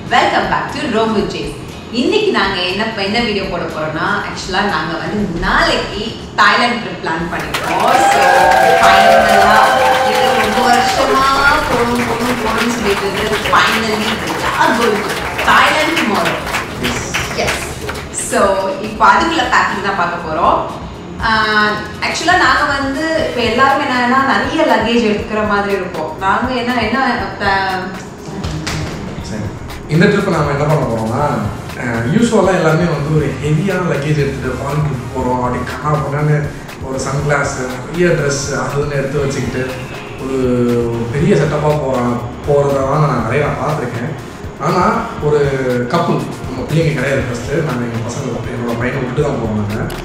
Welcome back to Robo Jess இன்னைக்கு நாங்கள் என்ன என்ன வீடியோ போட போறோம்னா ஆக்சுவலாக நாங்கள் வந்து நாளைக்கு தாய்லாந்து ட்ரிப் பிளான் பண்ணிருக்கோம் ஸோ ஃபைனலாக இது ரொம்ப வருஷமா போகணும் போகணும் போகணும்னு சொல்லிட்டு இருந்தது finally Thailand tomorrow yes so இப்போ அதுக்குள்ள பேக்கிங் தான் பார்க்க போகிறோம் ஆக்சுவலாக நாங்கள் வந்து இப்போ எல்லாரும் என்னன்னா நிறைய லக்கேஜ் எடுக்கிற மாதிரி இருக்கும் நாங்கள் என்ன என்ன ப- சரி இந்த ட்ரிப் நாம என்ன பண்ண போறோம்னா யூஸ்வலாக எல்லாருமே வந்து ஒரு ஹெவியான லக்கேஜ் எடுத்துகிட்டு ஃபாரின் ட்ரிப் போகிறோம் அப்படி கண்ணா பண்ணான்னு ஒரு சன்கிளாஸ் நிறைய ட்ரெஸ் அதுன்னு எடுத்து வச்சுக்கிட்டு ஒரு பெரிய செட்டப்பாக போகிறான் போகிறதெல்லாம் நான் நிறைய நான் பார்த்துருக்கேன் ஆனால் ஒரு கப்புள் நம்ம பிள்ளைங்க கிடையாது ஃபஸ்ட்டு நாங்கள் எங்கள் பசங்க என்னோட பையனை விட்டு தான் போகிறோம்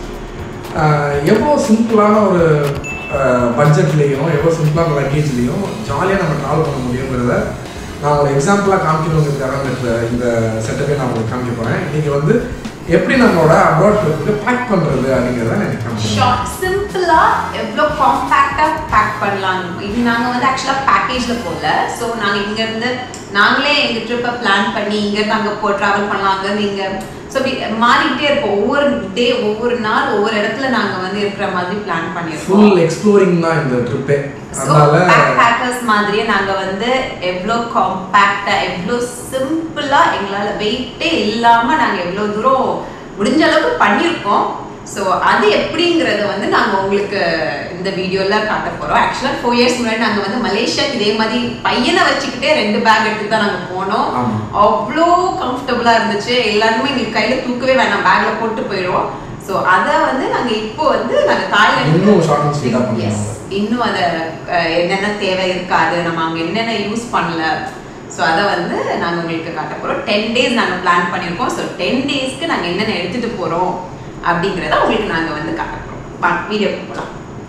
நாங்கள் எவ்வளோ சிம்பிளான ஒரு பட்ஜெட்லேயும் எவ்வளோ சிம்பிளான லக்கேஜ்லேயும் ஜாலியாக நம்ம ட்ராவல் பண்ண முடியுங்கிறத நான் ஒரு எக்ஸாம்பிளாக காமிக்கணுங்கிறதுக்காக இந்த இந்த செட்டப்பே நான் உங்களுக்கு காமிக்க போகிறேன் இன்றைக்கி வந்து எப்படி நம்மளோட அப்ராட் ட்ரிப்புக்கு பேக் பண்ணுறது அப்படிங்கிறத நான் எனக்கு காமிக்கிறேன் ஷார்ட் சிம்பிளா எவ்வளோ காம்பேக்டா பேக் பண்ணலாம் இது நாங்க வந்து ஆக்சுவலா பேக்கேஜ்ல போகல ஸோ நாங்க இங்க இருந்து நாங்களே எங்க ட்ரிப்பை பிளான் பண்ணி இங்க இருந்து அங்க போ டிராவல் பண்ணலாம் அங்க இருந்து இங்க ஸோ மாறிக்கிட்டே இருப்போம் ஒவ்வொரு டே ஒவ்வொரு நாள் ஒவ்வொரு இடத்துல நாங்க வந்து இருக்கிற மாதிரி பிளான் பண்ணியிருக்கோம் ஃபுல் எக்ஸ்ப்ளோரிங் தான் இந்த ட்ரிப்பே ஸோ அதனால பேக் பேக்கர்ஸ் மாதிரியே நாங்க வந்து எவ்வளோ காம்பேக்டா எவ்வளோ சிம்பிளா எங்களால வெயிட்டே இல்லாம நாங்க எவ்வளோ தூரம் முடிஞ்ச அளவுக்கு பண்ணியிருக்கோம் ஸோ அது எப்படிங்கிறத வந்து நாங்க உங்களுக்கு இந்த வீடியோல காட்ட போறோம் ஆக்சுவலாக ஃபோர் இயர்ஸ் முன்னாடி நாங்க வந்து மலேசியாக்கு இதே மாதிரி பையனை வச்சுக்கிட்டே ரெண்டு பேக் எடுத்து தான் நாங்க போனோம் ஆமா. அவ்வளோ கம்ஃபர்டபுளா இருந்துச்சு எல்லாருமே எங்களுக்கு கையில தூக்கவே வேணாம் பேக்ல போட்டு போயிடுவோம் ஸோ அதை வந்து நாங்க இப்போ வந்து நாங்க தாய்லாந்து இன்னும் ஷார்ட் அண்ட் ஸ்வீட்டாக Yes. பண்ணுவோம் இன்னும் அதை அஹ், என்னென்ன தேவை இருக்காது நம்ம அங்கே என்னென்ன யூஸ் பண்ணல ஸோ அதை வந்து நாங்கள் உங்களுக்கு காட்ட போகிறோம் டென் டேஸ் நாங்கள் பிளான் பண்ணியிருக்கோம் ஸோ டென் டேஸ்க்கு நாங்கள் என்னென்ன எடுத்துகிட்டு போகிறோம் அப்படிங்கிறத உங்களுக்கு நாங்கள் வந்து காட்ட போகிறோம் வீடியோ போகலாம்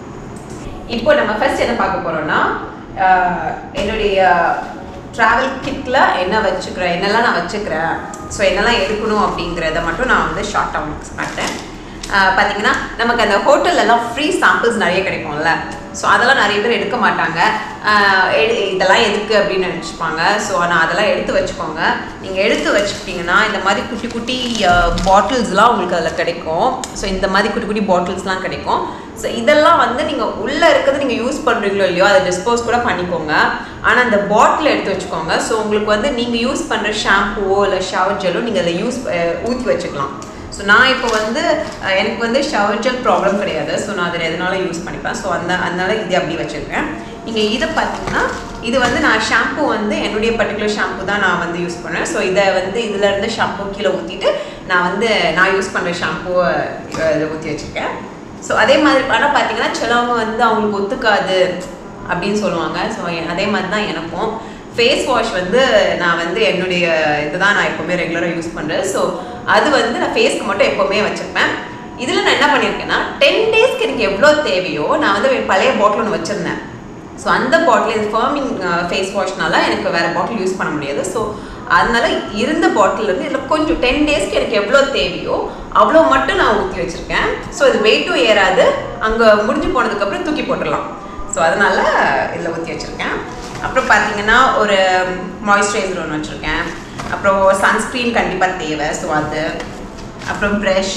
இப்போ நம்ம ஃபர்ஸ்ட் என்ன பார்க்க போகிறோம்னா என்னுடைய ட்ராவல் கிட்டில் என்ன வச்சுக்கிறேன் என்னெல்லாம் நான் வச்சுக்கிறேன் ஸோ என்னெல்லாம் எடுக்கணும் அப்படிங்கிறத மட்டும் நான் வந்து ஷார்ட்டாக மிக்ஸ் பண்ணுறேன் பார்த்தீங்கன்னா நமக்கு அந்த ஹோட்டல்லலாம் ஃப்ரீ சாம்பிள்ஸ் நிறைய கிடைக்கும்ல ஸோ அதெல்லாம் நிறைய பேர் எடுக்க மாட்டாங்க ஆஹ் எடு- இதெல்லாம் எதுக்கு அப்படின்னு நினச்சிப்பாங்க ஸோ ஆனால் அதெல்லாம் எடுத்து வச்சுக்கோங்க நீங்கள் எடுத்து வச்சுக்கிட்டிங்கன்னா இந்த மாதிரி குட்டி குட்டி பாட்டில்ஸ்லாம் உங்களுக்கு அதில் கிடைக்கும் ஸோ இந்த மாதிரி குட்டி குட்டி பாட்டில்ஸ்லாம் கிடைக்கும் ஸோ இதெல்லாம் வந்து நீங்கள் உள்ளே இருக்கிறது நீங்கள் யூஸ் பண்ணுறீங்களோ இல்லையோ அதை டிஸ்போஸ் கூட பண்ணிக்கோங்க ஆனால் அந்த பாட்டில் எடுத்து வச்சுக்கோங்க ஸோ உங்களுக்கு வந்து நீங்கள் யூஸ் பண்ணுற ஷாம்புவோ இல்லை ஷவர் ஜெல்லோ நீங்கள் அதை யூஸ் ஊற்றி வச்சுக்கலாம் ஸோ நான் இப்போ வந்து அஹ், எனக்கு வந்து ஷவர் ஜெல் ப்ராப்ளம் கிடையாது ஸோ நான் அதில் எதனால யூஸ் பண்ணிப்பேன் ஸோ அந்த அதனால இது அப்படி வச்சுருக்கேன் நீங்கள் இதை பார்த்தீங்கன்னா இது வந்து நான் ஷாம்பு வந்து என்னுடைய பர்டிகுலர் ஷாம்பு தான் நான் வந்து யூஸ் பண்ணேன் ஸோ இதை வந்து இதுல இருந்து ஷாம்பு கீழே ஊற்றிட்டு நான் வந்து நான் யூஸ் பண்ணுற ஷாம்புவை இதில் ஊற்றி வச்சுருக்கேன் ஸோ அதே மாதிரி ஆனால் பார்த்தீங்கன்னா சிலவங்க வந்து அவங்களுக்கு ஒத்துக்காது அப்படின்னு சொல்லுவாங்க ஸோ அதே மாதிரி தான் எனக்கும் ஃபேஸ் வாஷ் வந்து நான் வந்து என்னுடைய இதுதான் நான் எப்போவுமே ரெகுலராக யூஸ் பண்ணுறேன் ஸோ அது வந்து நான் ஃபேஸ்க்கு மட்டும் எப்போவுமே வச்சுருப்பேன் இதில் நான் என்ன பண்ணியிருக்கேன்னா டென் டேஸ்க்கு எனக்கு எவ்வளோ தேவையோ நான் வந்து என் பழைய பாட்டில் ஒன்று வச்சுருந்தேன் ஸோ அந்த பாட்டில் இது ஃபர்மிங் ஃபேஸ் வாஷ்னால எனக்கு வேறு பாட்டில் யூஸ் பண்ண முடியாது ஸோ அதனால இருந்த பாட்டில் இருந்து இதில் கொஞ்சம் டென் டேஸ்க்கு எனக்கு எவ்வளோ தேவையோ அவ்வளோ மட்டும் நான் ஊற்றி வச்சுருக்கேன் ஸோ இது வெயிட்டும் ஏறாது அங்கே முடிஞ்சு போனதுக்கப்புறம் தூக்கி போட்டுடலாம் ஸோ அதனால இதில் ஊற்றி வச்சுருக்கேன் அப்புறம் பார்த்தீங்கன்னா ஒரு மாய்ஸ்சரைசர் ஒன்று வச்சுருக்கேன் அப்புறம் சன்ஸ்க்ரீன் கண்டிப்பாக தேவை ஸோ அது அப்புறம் ப்ரஷ்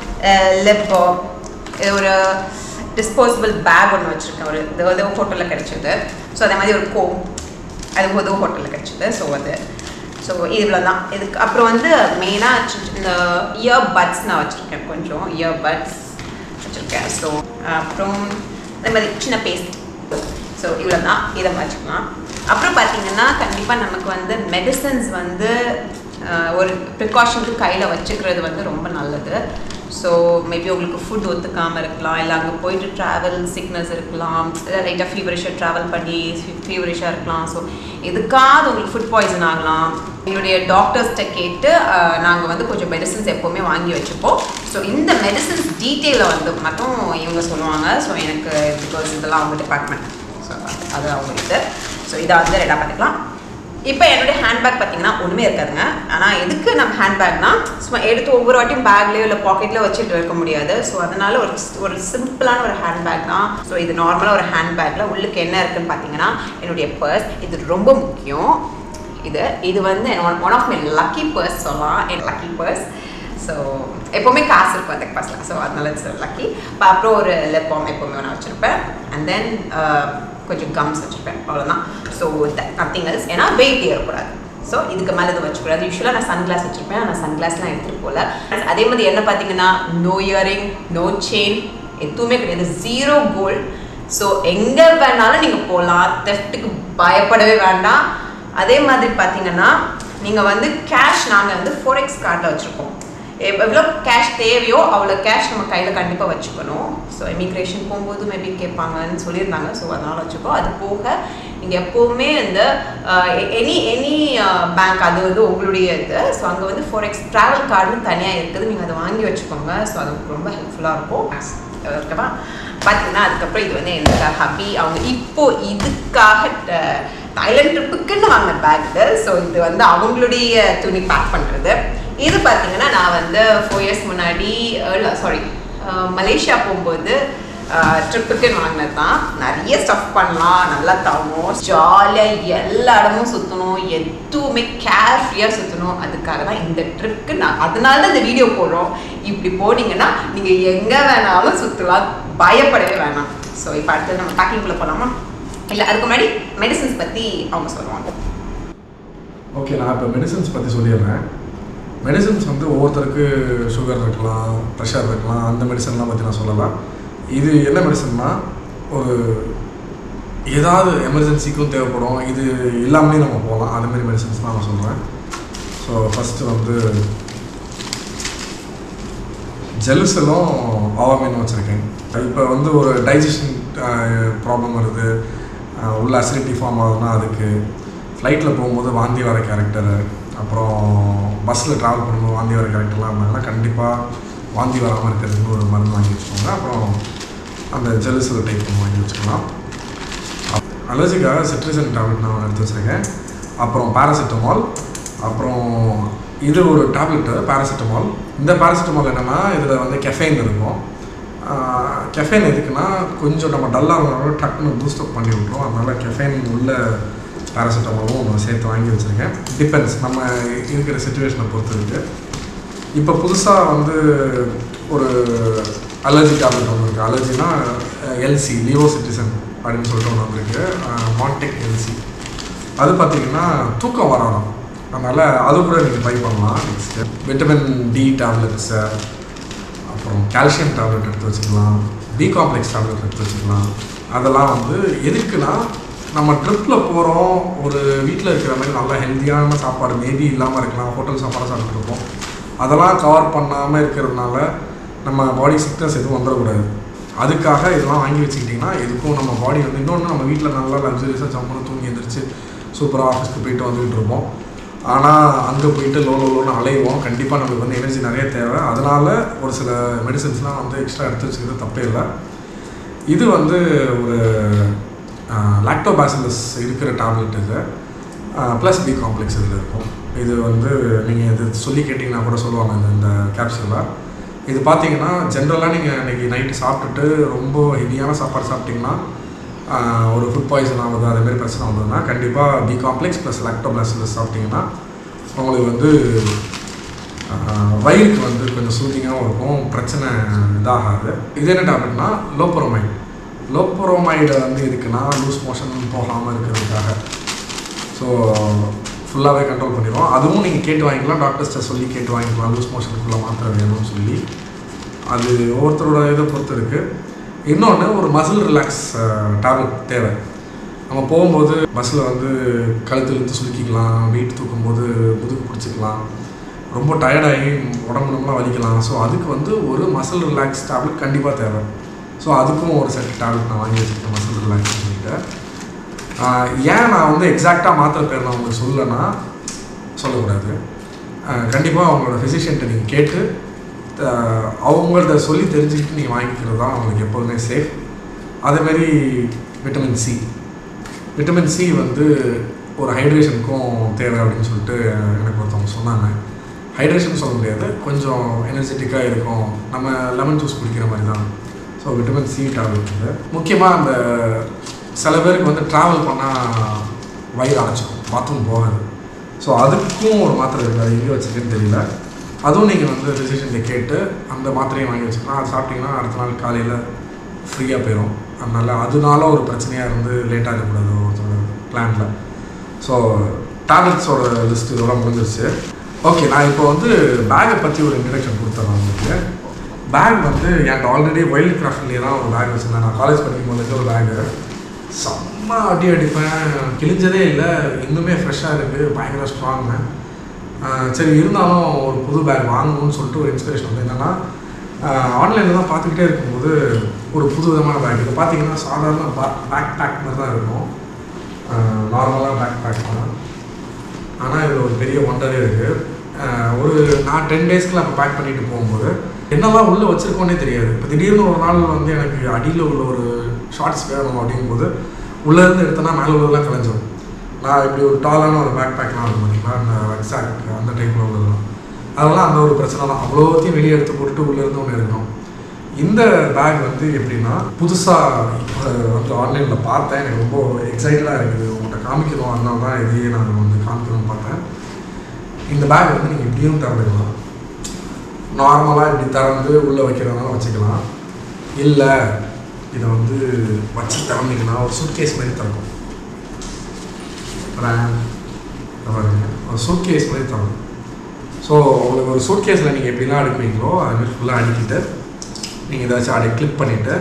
லிப் பாம் ஒரு டிஸ்போசபிள் பேக் ஒன்று வச்சுருக்கேன் ஒரு இது உதவ ஹோட்டலில் கிடச்சிது ஸோ அதே மாதிரி ஒரு கோம் அது உதவ ஹோட்டலில் கிடச்சிது ஸோ அது ஸோ இவ்வளோ தான் இதுக்கு அப்புறம் வந்து மெயினாக இந்த இயர் பட்ஸ் நான் வச்சுருக்கேன் கொஞ்சம் இயர் பட்ஸ் வச்சுருக்கேன் ஸோ அப்புறம் அதே மாதிரி சின்ன பேஸ்ட் ஸோ இவ்வளோ தான் இதை வச்சுக்கலாம் அப்புறம் பார்த்தீங்கன்னா கண்டிப்பாக நமக்கு வந்து மெடிசன்ஸ் வந்து ஆஹ், ஒரு ப்ரிகாஷனுக்கு கையில் வச்சுக்கிறது வந்து ரொம்ப நல்லது ஸோ மேபி உங்களுக்கு ஃபுட் ஒத்துக்காமல் இருக்கலாம் இல்லை அங்கே போயிட்டு ட்ராவல் சிக்னஸ் இருக்கலாம் இல்லை லைட்டாக ஃபீவரிஷாக ட்ராவல் பண்ணி ஃபீவரிஷாக இருக்கலாம் ஸோ எதுக்காவது உங்களுக்கு ஃபுட் பாய்சன் ஆகலாம் எங்களுடைய டாக்டர்ஸ்கிட்ட கேட்டு நாங்கள் வந்து கொஞ்சம் மெடிசன்ஸ் எப்போவுமே வாங்கி வச்சுப்போம் ஸோ இந்த மெடிசன்ஸ் டீட்டெயிலை வந்து மட்டும் இவங்க சொல்லுவாங்க ஸோ எனக்கு பிகாஸ் இதெல்லாம் அவங்க டிபார்ட்மெண்ட் ஸோ அது அவங்க இது ஸோ இதை வந்து ரெண்டாக பார்த்துக்கலாம் இப்போ என்னுடைய ஹேண்ட்பேக் பார்த்தீங்கன்னா ஒன்றுமே இருக்காதுங்க ஆனால் எதுக்கு நம்ம ஹேண்ட்பேக்னா சும்மா எடுத்து ஒவ்வொரு வாட்டியும் பேக்லேயோ இல்லை பாக்கெட்லேயோ வச்சுட்டு இருக்க முடியாது ஸோ அதனால ஒரு ஒரு சிம்பிளான ஒரு ஹேண்ட்பேக் தான் ஸோ இது நார்மலாக ஒரு ஹேண்ட்பேக்கில் உள்ளுக்கு என்ன இருக்குன்னு பார்த்தீங்கன்னா என்னுடைய பர்ஸ் இது ரொம்ப முக்கியம் இது இது வந்து one of my lucky purse சொல்லலாம் என் லக்கி பர்ஸ் ஸோ எப்போவுமே காசு இருக்கும் அந்த பர்ஸில் ஸோ அதனால இட்ஸ் லக்கி அப்புறம் ஒரு லிப் பாம் எப்போவுமே நான் வச்சுருப்பேன் அண்ட் தென் கொஞ்சம் கம்ஸ் வச்சுருப்பேன் அவ்வளோதான் ஸோ நத்திங் எல்ஸ் ஏன்னா வெயிட் ஏறக்கூடாது ஸோ இதுக்கு மேலே இது வச்சுக்கூடாது யூஸ்வலாக நான் சன் கிளாஸ் வச்சுருப்பேன் ஆனால் சன் கிளாஸ்லாம் எடுத்துகிட்டு போகல அதே மாதிரி என்ன பார்த்தீங்கன்னா நோ இயரிங் நோ செயின் எதுவுமே கிடையாது ஜீரோ கோல்ட் ஸோ எங்கே வேணாலும் நீங்கள் போகலாம் தெஃப்ட்டுக்கு பயப்படவே வேண்டாம் அதே மாதிரி பார்த்தீங்கன்னா நீங்கள் வந்து கேஷ் நாங்கள் வந்து ஃபோரெக்ஸ் கார்டில் வச்சுருக்கோம் எவ்வளோ கேஷ் தேவையோ அவ்வளோ கேஷ் நம்ம கையில் கண்டிப்பாக வச்சுக்கணும் ஸோ இமிக்ரேஷன் போகும்போது மேபி கேட்பாங்கன்னு சொல்லியிருந்தாங்க ஸோ அதனால் வச்சுக்கோ அது போக நீங்கள் எப்போவுமே இந்த எனி எனி பேங்க் அது வந்து உங்களுடைய இது ஸோ அங்கே வந்து ஃபோரெக்ஸ் ட்ராவல் கார்டுன்னு தனியாக இருக்குது நீங்கள் அதை வாங்கி வச்சுக்கோங்க ஸோ அது உங்களுக்கு ரொம்ப ஹெல்ப்ஃபுல்லாக இருக்கும் ஓகேவா பார்த்தீங்கன்னா அதுக்கப்புறம் இது வந்து என்னோட ஹபி அவங்க இப்போ இதுக்காக தாய்லாந்து ட்ரிப்புக்குன்னு வாங்கின பேக் இது ஸோ இது வந்து அவங்களுடைய துணி பேக் பண்ணுறது இது பார்த்தீங்கன்னா நான் வந்து ஃபோர் இயர்ஸ் முன்னாடி சாரி மலேசியா போகும்போது ட்ரிப்புக்குன்னு வாங்கினது தான் நிறைய ஸ்டஃப் பண்ணலாம் நல்லா தரணும் ஜாலியாக எல்லா இடமும் சுற்றணும் எதுவுமே கேர்ஃப்ரீயாக சுற்றணும் அதுக்காக தான் இந்த ட்ரிப்புக்கு நான் அதனால தான் இந்த வீடியோ போடுறோம் இப்படி போனீங்கன்னா நீங்கள் எங்கே வேணாலும் சுற்றலாம் பயப்படவே வேணாம் ஸோ இப்போ அடுத்தது நம்ம பேக்கிங்குள்ளே போகலாமா இல்லை அதுக்கு முன்னாடி மெடிசன்ஸ் பற்றி அவங்க சொல்லுவாங்க ஓகே நான் இப்போ மெடிசன்ஸ் பற்றி சொல்லிடுறேன் மெடிசன்ஸ் வந்து ஒவ்வொருத்தருக்கு சுகர் இருக்கலாம் ப்ரெஷர் இருக்கலாம் அந்த மெடிசன்லாம் பற்றி நான் சொல்லலாம் இது என்ன மெடிசன்னா ஒரு ஏதாவது எமர்ஜென்சிக்கும் தேவைப்படும் இது இல்லாமலே நம்ம போகலாம் அந்த மாதிரி மெடிசன்ஸ் தான் நான் சொல்கிறேன் ஸோ ஃபஸ்ட்டு வந்து ஜெலுசலும் ஆவாமின்னு வச்சுருக்கேன் இப்போ வந்து ஒரு டைஜஷன் ப்ராப்ளம் வருது அஹ் உள்ள அசிடிட்டி ஃபார்ம் ஆகுதுன்னா அதுக்கு ஃப்ளைட்டில் போகும்போது வாந்தி வர கேரக்டரு அப்புறம் பஸ்ஸில் ட்ராவல் பண்ணும்போது வாந்தி வர கேரக்டர்லாம் இருந்தாங்கன்னா கண்டிப்பாக வாந்தி வராமல் இருக்கிறதுக்கு ஒரு மருந்து வாங்கி வச்சுக்கோங்க அப்புறம் அந்த ஜெலுசல் டைப் ஒன்று வாங்கி வச்சுக்கலாம் அலர்ஜிக்காக சிட்ரிசன் டேப்லெட் நான் எடுத்து வச்சுருக்கேன் அப்புறம் பேராசிட்டமால் அப்புறம் இது ஒரு டேப்லெட்டு பேராசிட்டமால் இந்த பேராசிட்டமால் என்னென்னா இதில் வந்து கெஃபைன் இருக்கும் கெஃபைன் எதுக்குன்னா கொஞ்சம் நம்ம டல்லாக இருந்தாலும் டக்குன்னு பூஸ்டப் பண்ணி விட்ருவோம் அதனால் கெஃபைன் உள்ள பேராசிட்டமாலும் ஒன்று சேர்த்து வாங்கி வச்சுருக்கேன் டிபெண்ட்ஸ் நம்ம இருக்கிற சுச்சுவேஷனை பொறுத்து இருக்கு இப்போ புதுசாக வந்து ஒரு அலர்ஜி டேப்லெட் ஒன்று இருக்குது அலர்ஜினா எல்சி லியோ சிட்டிசன் அப்படின்னு சொல்லிட்டு ஒன்று வந்திருக்கு மான்டெக் எல்சி அது பார்த்தீங்கன்னா தூக்கம் வரணும் அதனால் அது கூட நீங்கள் ட்ரை பண்ணலாம் நெக்ஸ்ட்டு விட்டமின் டி டேப்லெட்ஸு அப்புறம் கால்சியம் டேப்லெட் எடுத்து வச்சுக்கலாம் பி காம்ப்ளெக்ஸ் டேப்லெட் எடுத்து வச்சுக்கலாம் அதெல்லாம் வந்து எதுக்குன்னா நம்ம ட்ரிப்பில் போகிறோம் ஒரு வீட்டில் இருக்கிற மாதிரி நல்லா ஹெல்த்தியான சாப்பாடு மேபி இல்லாமல் இருக்கலாம் ஹோட்டல் சாப்பாடு சாப்பிட்டுருப்போம் அதெல்லாம் கவர் பண்ணாமல் இருக்கிறதுனால நம்ம பாடி சிக்னஸ் எதுவும் வந்துடக்கூடாது அதுக்காக இதெல்லாம் வாங்கி வச்சுக்கிட்டிங்கன்னா எதுக்கும் நம்ம பாடி வந்து இன்னொன்று நம்ம வீட்டில் நல்லா லக்ஸரியஸாக ஜம்முன்னு தூங்கி எழுந்திரிச்சு சூப்பராக ஆஃபீஸ்க்கு போயிட்டு வந்துகிட்டு இருப்போம் ஆனால் அங்கே போயிட்டு லோ லோ லோன்னு அலைவோம் கண்டிப்பாக நம்மளுக்கு வந்து எனர்ஜி நிறைய தேவை அதனால் ஒரு சில மெடிசன்ஸ்லாம் வந்து எக்ஸ்ட்ரா எடுத்து வச்சுக்கிறது தப்பே இல்லை இது வந்து ஒரு லாக்டோபாசிலஸ் இருக்கிற டேப்லெட் இது ப்ளஸ் பி காம்ப்ளெக்ஸ் இதில் இருக்கும் இது வந்து நீங்கள் இது சொல்லி கேட்டிங்கன்னா கூட சொல்லுவாங்க இந்த இந்த கேப்சூலில் இது பார்த்தீங்கன்னா ஜென்ரலாக நீங்கள் இன்றைக்கி நைட்டு சாப்பிட்டுட்டு ரொம்ப ஹெவியான சாப்பாடு சாப்பிட்டிங்கன்னா ஆஹ், ஒரு ஃபுட் பாய்சன் ஆகுது அதே மாதிரி பிரச்சனை வந்ததுன்னா கண்டிப்பாக பி காம்ப்ளெக்ஸ் ப்ளஸ் லாக்டோபாசிலஸ் சாப்பிட்டிங்கன்னா உங்களுக்கு வந்து ஆஹ், வயிறுக்கு வந்து கொஞ்சம் சூதிங்காகவும் இருக்கும் பிரச்சனை இதாகாது இது என்ன டேப்லெட்னா லோப்பரோமைட் லோப்பரோமைடு வந்து எதுக்குன்னா லூஸ் மோஷன் போகாமல் இருக்கிறதுக்காக ஸோ ஃபுல்லாகவே கண்ட்ரோல் பண்ணிடுவோம் அதுவும் நீங்கள் கேட்டு வாங்கிக்கலாம் டாக்டர்ஸ்ட்ட சொல்லி கேட்டு வாங்கிக்கலாம் லூஸ் மோஷனுக்குள்ளே மாத்திரை வேணும்னு சொல்லி அது ஒவ்வொருத்தரோட இதை பொறுத்து இருக்குது இன்னொன்று ஒரு மசில் ரிலாக்ஸ் டேப்லெட் தேவை நம்ம போகும்போது பஸ்ஸில் வந்து கழுத்து இழுத்து சுலுக்கிக்கலாம் வெயிட் தூக்கும்போது முதுகு பிடிச்சிக்கலாம் ரொம்ப டயர்டாகி உடம்பு நம்மளாம் வலிக்கலாம் ஸோ அதுக்கு வந்து ஒரு மசில் ரிலாக்ஸ் டேப்லெட் கண்டிப்பாக தேவை ஸோ அதுக்கும் ஒரு செட் டேப்லெட் நான் வாங்கி வச்சுருக்கேன் மசில் ரிலாக்ஸ் சொல்லிட்டு ஆஹ் ஏன் நான் வந்து எக்ஸாக்டாக மாத்திரை பேர் நான் உங்களுக்கு சொல்லலைன்னா சொல்லக்கூடாது கண்டிப்பாக அவங்களோட ஃபிசிஷியன்ட்ட நீங்கள் கேட்டு ஆஹ் அவங்கள்ட்ட சொல்லி தெரிஞ்சுக்கிட்டு நீங்கள் வாங்கிக்கிறது தான் அவங்களுக்கு எப்போதுமே சேஃப் அதேமாரி விட்டமின் சி விட்டமின் சி வந்து ஒரு ஹைட்ரேஷனுக்கும் தேவை அப்படின்னு சொல்லிட்டு எனக்கு ஒருத்தவங்க சொன்னாங்க ஹைட்ரேஷன் சொல்ல முடியாது கொஞ்சம் எனர்ஜெட்டிக்காக இருக்கும் நம்ம லெமன் ஜூஸ் குடிக்கிற மாதிரி தான் ஸோ விட்டமின் சி டேப்லெட் வந்து முக்கியமாக அந்த சில பேருக்கு வந்து ட்ராவல் பண்ணால் வயிறு அடைச்சிக்கும் பாத்ரூம் போகாது ஸோ அதுக்கும் ஒரு மாத்திரை இருக்குது அது எங்கே வச்சிருக்குன்னு தெரியல அதுவும் நீங்கள் வந்து டிசிஷனில் கேட்டு அந்த மாத்திரையும் வாங்கி வச்சுக்கலாம் அது சாப்பிட்டீங்கன்னா அடுத்த நாள் காலையில் ஃப்ரீயாக போயிடும் அதனால் அதனால ஒரு பிரச்சனையாக இருந்து லேட் ஆகக்கூடாது ஒருத்தரோட பிளானில் ஸோ டேப்லெட்ஸோட லிஸ்ட் இதோட முடிஞ்சிருச்சு ஓகே நான் இப்போ வந்து பேக்கை பற்றி ஒரு இன்ட்ரடக்ஷன் கொடுத்துறேன் உங்களுக்கு பேக் வந்து என்கிட்ட ஆல்ரெடி வைல்ட் கிராஃப்ட்லேயே தான் ஒரு பேக் வச்சுருந்தேன் நான் காலேஜ் படிக்கும் போது ஒரு பேக்கு செம்ம அடி அடிப்பேன் கிழிஞ்சதே இல்லை இன்னுமே ஃப்ரெஷ்ஷாக இருக்குது பயங்கர ஸ்ட்ராங்கு சரி இருந்தாலும் ஒரு புது பேக் வாங்கணும்னு சொல்லிட்டு ஒரு இன்ஸ்பிரேஷன் வந்து என்னென்னா ஆன்லைனில் தான் பார்த்துக்கிட்டே இருக்கும்போது ஒரு புது விதமான பேக் இது பார்த்தீங்கன்னா சாதாரண பேக் பேக் மாதிரி தான் இருக்கும் நார்மலாக பேக் பேக் தான் ஆனால் இதில் ஒரு பெரிய ஒண்டரே இருக்குது ஒரு நான் டென் டேஸ்க்குள்ள அப்போ பேக் பண்ணிட்டு போகும்போது என்னெல்லாம் உள்ளே வச்சுருக்கோன்னே தெரியாது இப்போ திடீர்னு ஒரு நாள் வந்து எனக்கு அடியில் உள்ள ஒரு ஷார்ட்ஸ் வேணும் அப்படிங்கும்போது உள்ளேருந்து எடுத்தோன்னா மேலே உள்ளதெல்லாம் கலைஞ்சிரும் நான் இப்படி ஒரு டாலான ஒரு பேக் பேக்லாம் இருக்கும் பார்த்தீங்களா அந்த எக்ஸாக்ட் அந்த டைப்பில் உள்ளதெல்லாம் அதெல்லாம் அந்த ஒரு பிரச்சனை தான் அவ்வளோத்தையும் வெளியே எடுத்து போட்டுட்டு உள்ளேருந்து ஒன்று இருக்கணும் இந்த பேக் வந்து எப்படின்னா புதுசாக இப்போ வந்து ஆன்லைனில் பார்த்தேன் எனக்கு ரொம்ப எக்ஸைட்டடாக இருக்குது உங்கள்கிட்ட காமிக்கணும் அதனால தான் இதையே நான் வந்து காமிக்கணும்னு பார்த்தேன் இந்த பேக் வந்து நீங்கள் இப்படியும் திறந்துக்கலாம் நார்மலாக இப்படி திறந்து உள்ளே வைக்கிறதுனால வச்சுக்கலாம் இல்லை இதை வந்து வச்சு திறந்தீங்கன்னா ஒரு சூட்கேஸ் மாதிரி திறக்கும் ரேம் பாருங்க ஒரு சூட்கேஸ் மாதிரி திறக்கும் ஸோ உங்களுக்கு ஒரு சூட்கேஸில் நீங்கள் எப்படிலாம் அடுக்குவீங்களோ அது மாதிரி ஃபுல்லாக அடுக்கிட்டு நீங்கள் இதை வச்சு அப்படியே கிளிக் பண்ணிவிட்டு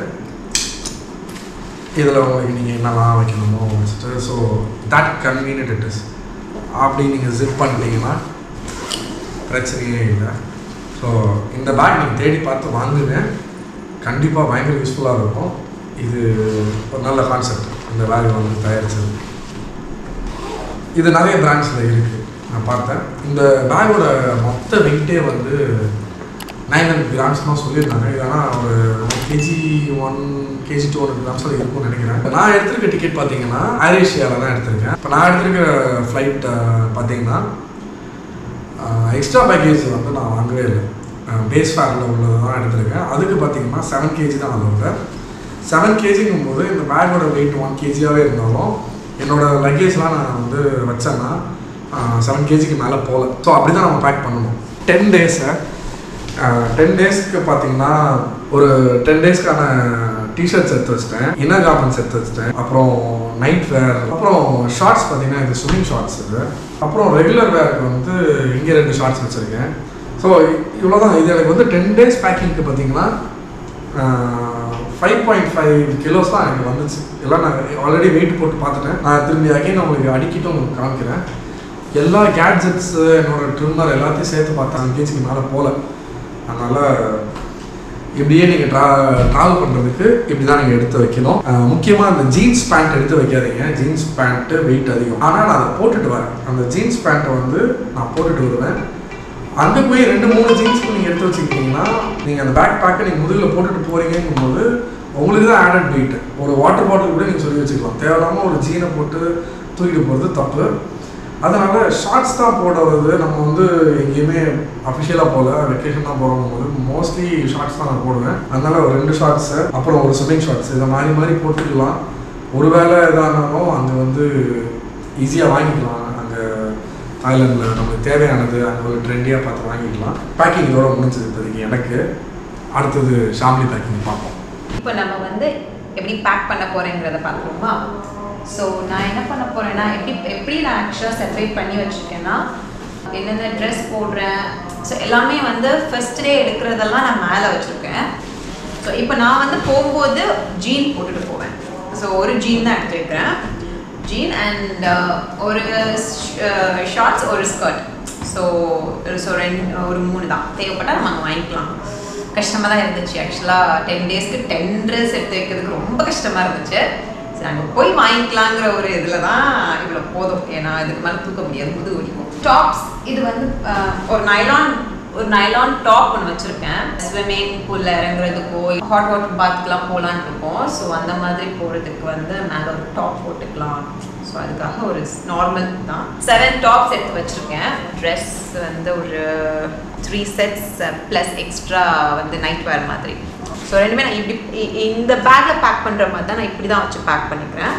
இதில் உங்களுக்கு நீங்கள் என்னெல்லாம் வைக்கணுமோ வச்சுட்டு so that convenient it is அப்படி நீங்கள் ஜிப் பண்ணிட்டீங்கன்னா பிரச்சனையே இல்லை ஸோ இந்த பேக் நீங்கள் தேடி பார்த்து வாங்குங்க கண்டிப்பாக பயங்கர யூஸ்ஃபுல்லாக இருக்கும் இது ஒரு நல்ல கான்செப்ட் இந்த பேக் வந்து தயாரிச்சது இது நிறைய பிராண்ட்ஸில் இருக்குது நான் பார்த்தேன் இந்த பேக்கோட மொத்த வெயிட்டே வந்து நைன் ஹண்ட்ரட் கிராம்ஸ் தான் சொல்லியிருந்தாங்க இது ஆனால் ஒரு KG one KG two hundred grams அது இருக்கும்னு நினைக்கிறேன் நான் எடுத்திருக்க டிக்கெட் பார்த்தீங்கன்னா ஏரேஷியாவில் தான் எடுத்திருக்கேன் இப்போ நான் எடுத்திருக்க ஃப்ளைட் பார்த்தீங்கன்னா எக்ஸ்ட்ரா பேக்கேஜ் வந்து நான் வாங்கவே இல்லை பேஸ் ஃபேரில் உள்ளது தான் எடுத்திருக்கேன் அதுக்கு பார்த்தீங்கன்னா செவன் கேஜி தான் அளவு செவன் கேஜிங்கும் போது இந்த பேக்கோட வெயிட் ஒன் கேஜியாகவே இருந்தாலும் என்னோட லக்கேஜ்லாம் நான் வந்து வச்சேன்னா செவன் கேஜிக்கு மேலே போகல ஸோ அப்படி தான் நம்ம பேக் பண்ணணும் டென் டேஸை டென் டேஸ்க்கு பார்த்தீங்கன்னா ஒரு டென் டேஸ்க்கான டிஷர்ட்ஸ் எடுத்து வச்சிட்டேன் இன்னர் கார்மெண்ட்ஸ் எடுத்து வச்சிட்டேன் அப்புறம் நைட் வேர் அப்புறம் ஷார்ட்ஸ் பார்த்தீங்கன்னா இது ஸ்விம்மிங் ஷார்ட்ஸ் இது அப்புறம் ரெகுலர் வேருக்கு வந்து இங்கே ரெண்டு ஷார்ட்ஸ் வச்சுருக்கேன் ஸோ இவ்வளோ தான் இது எனக்கு வந்து டென் டேஸ் பேக்கிங்க்கு பார்த்தீங்கன்னா ஃபைவ் பாயிண்ட் ஃபைவ் கிலோஸ் தான் எனக்கு வந்துச்சு எல்லாம் நான் ஆல்ரெடி வெயிட் போட்டு பார்த்துட்டேன் நான் திரும்பி அகைன் உங்களுக்கு அடிக்கிட்டு உங்களுக்கு காமிக்கிறேன் எல்லா கேட்ஜெட்ஸு என்னோட ட்ரிம்மர் எல்லாத்தையும் சேர்த்து பார்த்தேன் கேஜிக்கு மேலே போகல அதனால் இப்படியே நீங்கள் ட்ரா ட்ராவல் பண்ணுறதுக்கு இப்படி தான் நீங்கள் எடுத்து வைக்கணும் முக்கியமாக அந்த ஜீன்ஸ் பேண்ட் எடுத்து வைக்காதீங்க ஜீன்ஸ் பேண்ட்டு வெயிட் அதிகம் ஆனால் நான் அதை போட்டுட்டு வரேன் அந்த ஜீன்ஸ் பேண்ட்டை வந்து நான் போட்டுட்டு வருவேன் அங்கே போய் ரெண்டு மூணு ஜீன்ஸ் நீங்கள் எடுத்து வச்சுக்கிட்டீங்கன்னா நீங்கள் அந்த பேக் பேக்கை நீங்கள் முதுகில் போட்டுட்டு போகிறீங்கும் போது உங்களுக்கு தான் ஆடட் வெயிட் ஒரு வாட்டர் பாட்டில் கூட நீங்கள் சொல்லி வச்சுக்கலாம் தேவையில்லாமல் ஒரு ஜீனை போட்டு தூக்கிட்டு போகிறது தப்பு அதனால் ஷார்ட்ஸ் தான் போடுறது நம்ம வந்து எங்கேயுமே அஃபிஷியலாக போகல வெக்கேஷன் தான் போகிறோம் போது மோஸ்ட்லி ஷார்ட்ஸ் தான் நான் போடுவேன் அதனால் ஒரு ரெண்டு ஷார்ட்ஸு அப்புறம் ஒரு ஸ்விம்மிங் ஷார்ட்ஸ் இதை மாதிரி மாதிரி போட்டுக்கலாம் ஒருவேளை எதானாலும் அங்கே வந்து ஈஸியாக வாங்கிக்கலாம் அங்கே தாய்லாண்டில் நமக்கு தேவையானது அங்கே ஒரு ட்ரெண்டியாக பார்த்து வாங்கிக்கலாம் பேக்கிங் இதோட முடிஞ்சது இப்போதைக்கு எனக்கு அடுத்தது ஷாம்லி பேக்கிங் பார்ப்போம் இப்போ நம்ம வந்து எப்படி பேக் பண்ண போறேங்கிறத பார்த்துருமா ஸோ நான் என்ன பண்ண போறேன்னா எப்படி எப்படி நான் ஆக்சுவலாக செப்பரேட் பண்ணி வச்சுருக்கேன்னா என்னென்ன ட்ரெஸ் போடுறேன் ஸோ எல்லாமே வந்து ஃபர்ஸ்ட் டே எடுக்கிறதெல்லாம் நான் மேலே வச்சுருக்கேன் ஸோ இப்போ நான் வந்து போகும்போது ஜீன் போட்டுட்டு போவேன் ஸோ ஒரு ஜீன் தான் எடுத்து வைக்கிறேன் ஜீன் அண்ட் ஒரு ஷார்ட்ஸ் ஒரு ஸ்கர்ட் ஸோ ஸோ ரெண்டு ஒரு மூணு தான் தேவைப்பட்டால் நம்ம அங்கே வாங்கிக்கலாம் கஷ்டமாக தான் இருந்துச்சு ஆக்சுவலாக டென் டேஸ்க்கு டென் ட்ரெஸ் எடுத்து வைக்கிறதுக்கு ரொம்ப கஷ்டமாக இருந்துச்சு சரி அங்கே போய் வாங்கிக்கலாங்கிற ஒரு இதில் தான் இவ்வளோ போதும் ஏன்னா இதுக்கு மேலே தூக்க முடியாது முது வலிக்கும் டாப்ஸ் இது வந்து அஹ், ஒரு நைலான் ஒரு நைலான் டாப் ஒன்று வச்சுருக்கேன் ஸ்விம்மிங் பூலில் இறங்குறதுக்கோ ஹாட் வாட்டர் பாத்துக்கெலாம் போகலான்னு இருக்கோம் ஸோ அந்த மாதிரி போகிறதுக்கு வந்து மேலே ஒரு டாப் போட்டுக்கலாம் ஸோ அதுக்காக ஒரு நார்மல் தான் செவன் டாப்ஸ் எடுத்து வச்சுருக்கேன் ட்ரெஸ் வந்து ஒரு த்ரீ செட்ஸ் ப்ளஸ் எக்ஸ்ட்ரா வந்து நைட் வேர் மாதிரி ஸோ ரெண்டுமே நான் இப்படி இ- இந்த பேக்கில் பேக் பண்ணுற மாதிரி தான் நான் இப்படி தான் வச்சு பேக் பண்ணிக்கிறேன் ஸோ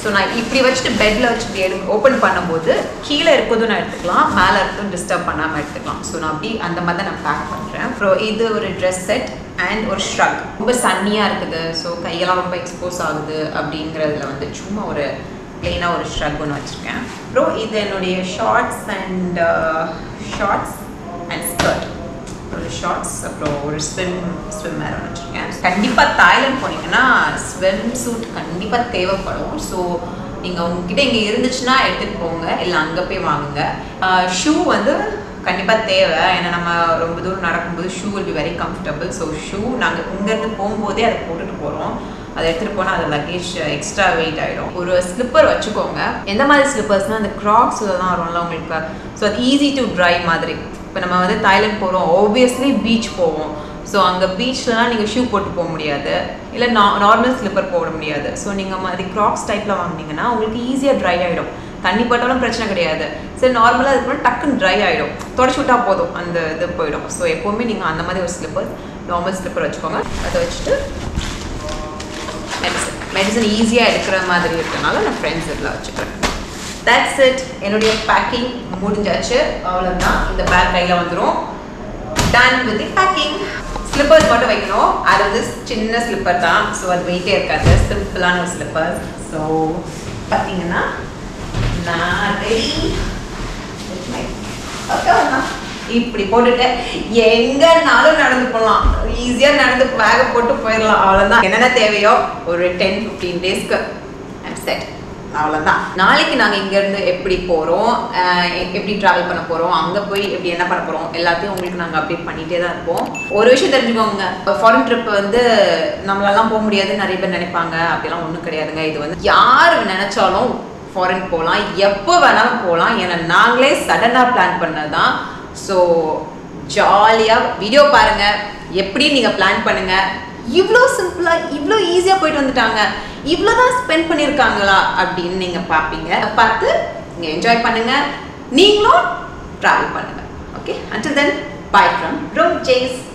ஸோ நான் இப்படி வச்சுட்டு பெட்டில் வச்சு இப்படி எடு ஓப்பன் பண்ணும்போது கீழே இருக்கிறதும் நான் எடுத்துக்கலாம் மேலே இருக்கிறதும் டிஸ்டர்ப் பண்ணாமல் எடுத்துக்கலாம் ஸோ நான் அப்படி அந்த மாதிரி தான் நான் பேக் பண்ணுறேன் அப்புறம் இது ஒரு ட்ரெஸ் செட் அண்ட் ஒரு ஷ்ரக் ரொம்ப சன்னியாக இருக்குது ஸோ கையெல்லாம் ரொம்ப எக்ஸ்போஸ் ஆகுது அப்படிங்கிறதுல வந்து சும்மா ஒரு பிளெயினாக ஒரு ஷ்ரக் ஒன்று வச்சுருக்கேன் அப்புறம் இது என்னுடைய shorts and shorts and skirt ஒரு ஷார்ட்ஸ் அப்புறம் ஒரு ஸ்விம் ஸ்விம் வேறு வச்சுருக்கேன் கண்டிப்பாக தாய்லாந்து போனீங்கன்னா ஸ்விம் சூட் கண்டிப்பாக தேவைப்படும் ஸோ நீங்கள் உங்ககிட்ட இங்கே இருந்துச்சுன்னா எடுத்துகிட்டு போங்க இல்லை அங்கே போய் வாங்குங்க ஷூ வந்து கண்டிப்பாக தேவை ஏன்னா நம்ம ரொம்ப தூரம் நடக்கும்போது shoe will be very comfortable so shoe நாங்கள் இங்கேருந்து போகும்போதே அதை போட்டுட்டு போகிறோம் அதை எடுத்துகிட்டு போனால் அது லக்கேஜ் எக்ஸ்ட்ரா வெயிட் ஆகிடும் ஒரு ஸ்லிப்பர் வச்சுக்கோங்க எந்த மாதிரி ஸ்லிப்பர்ஸ்னால் அந்த க்ராக்ஸில் தான் வரும்ல உங்களுக்கு ஸோ அது ஈஸி டு ட்ரை மாதிரி இப்போ நம்ம வந்து தாய்லாந்து போகிறோம் ஆப்வியஸ்லி பீச் போவோம் ஸோ அங்கே பீச்லலாம் நீங்கள் ஷூ போட்டு போக முடியாது இல்லை நா நார்மல் ஸ்லிப்பர் போட முடியாது ஸோ நீங்கள் மாதிரி க்ராக்ஸ் டைப்பில் வாங்கினீங்கன்னா உங்களுக்கு ஈஸியாக ட்ரை ஆகிடும் தண்ணி பட்டாலும் பிரச்சனை கிடையாது சரி நார்மலாக இருக்கணும் டக்குன்னு ட்ரை ஆகிடும் தொடச்சி விட்டா போதும் அந்த இது போயிடும் ஸோ எப்போவுமே நீங்கள் அந்த மாதிரி ஒரு ஸ்லிப்பர் நார்மல் ஸ்லிப்பர் வச்சுக்கோங்க அதை வச்சுட்டு மெடிசன் மெடிசன் ஈஸியாக எடுக்கிற மாதிரி இருக்கனால நான் ஃப்ரெண்ட்ஸ் இதில் வச்சுக்கிறேன் தட்ஸ் இட் என்னுடைய பேக்கிங் முடிஞ்சாச்சு அவ்வளோதான் இந்த பேக் கையில் வந்துடும் done with the packing slippers மட்டும் வைக்கணும் அது வந்து சின்ன ஸ்லிப்பர் தான் ஸோ அது வெயிட்டே இருக்காது சிம்பிளான ஒரு ஸ்லிப்பர் ஸோ பார்த்தீங்கன்னா நான் ரெடி இப்படி போட்டுட்டு எங்கனாலும் நடந்து போகலாம் ஈஸியாக நடந்து பேக போட்டு போயிடலாம் அவ்வளோதான் என்னென்ன தேவையோ ஒரு டென் ஃபிஃப்டீன் டேஸ்க்கு ஐம் செட் அவ்வளோதான் நாளைக்கு நாங்கள் இங்கேருந்து எப்படி போகிறோம் எப்படி ட்ராவல் பண்ண போகிறோம் அங்கே போய் எப்படி என்ன பண்ண போகிறோம் எல்லாத்தையும் உங்களுக்கு நாங்கள் அப்டேட் பண்ணிகிட்டே தான் இருப்போம் ஒரு விஷயம் தெரிஞ்சுக்கோங்க ஃபாரின் ட்ரிப் வந்து நம்மளாலாம் போக முடியாதுன்னு நிறைய பேர் நினைப்பாங்க அப்படிலாம் ஒன்றும் கிடையாதுங்க இது வந்து யார் நினச்சாலும் ஃபாரின் போகலாம் எப்போ வேணாலும் போகலாம் ஏன்னா நாங்களே சடனாக பிளான் பண்ணதான் ஸோ ஜாலியாக வீடியோ பாருங்கள் எப்படி நீங்கள் பிளான் பண்ணுங்கள் இவ்வளோ சிம்பிளாக இவ்வளோ ஈஸியாக போயிட்டு வந்துட்டாங்க இவ்வளோ தான் ஸ்பெண்ட் பண்ணியிருக்காங்களா அப்படின்னு நீங்கள் பார்ப்பீங்க பார்த்து நீங்கள் என்ஜாய் பண்ணுங்கள் நீங்களும் ட்ராவல் பண்ணுங்கள் okay until then bye from Rome ஜேஸ்